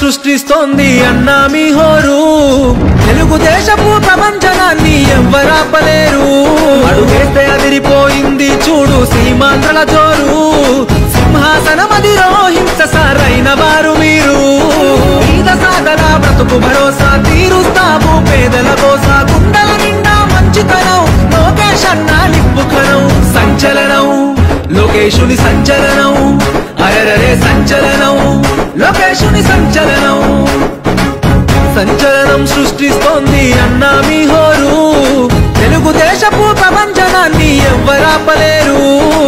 సృష్టిస్తోంది అన్నా మీ హోరు తెలుగుదేశపు ప్రపంచనాన్ని ఎవ్వరాపలేరు అడుగేస్తే అదిరిపోయింది చూడు సీమాంధ్రల జోరు సింహాసనం అధిరోహించ సారైన వారు మీరు పేద సాగర బ్రతుకు భరోసా తీరుస్తాము పేదల కోసా గుండెల నిండా మంచితనం లోకేష్ అన్నా నిప్పుకనం సంచలనం లోకేశుని సంచలనం అరరరే సంచలనం లోకేశుని సంచలనం సంచలనం సృష్టిస్తోంది అన్నా మీ హోరు తెలుగుదేశపు ప్రపంచనాన్ని ఎవ్వరాపలేరు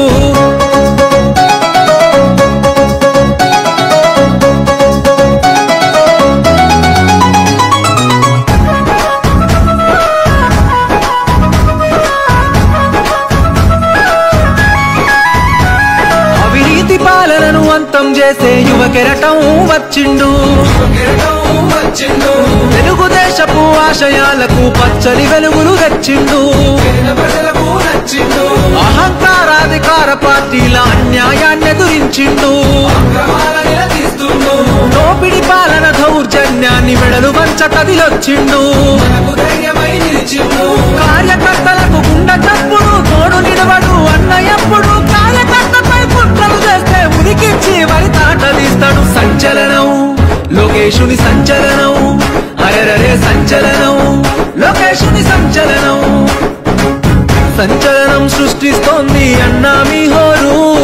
అవినీతి పాలనను అంతం చేసే యువ కెరటం వచ్చిండు తెలుగుదేశపు ఆశయాలకు పచ్చని వెలుగులు తెచ్చిండు అహంకారాధికార పార్టీల అన్యాయాన్ని ఎదురించిండు దోపిడి పాలన దౌర్జన్యాన్ని మెడలు వంచ కదిలొచ్చిండు కార్యకర్తలకు గుండె చప్పుడు తోడు నిలవడు అన్న ఎప్పుడు కార్యకర్తపై కుట్రలు చేస్తే ఉనికిచ్చి వరి తాట తీస్తాడు సంచలనం లోకేశుని సంచలనం అరరరే సంచలనం లోకేశుని సంచలనం సంచలనం సృష్టిస్తోంది అన్నా మీ హోరు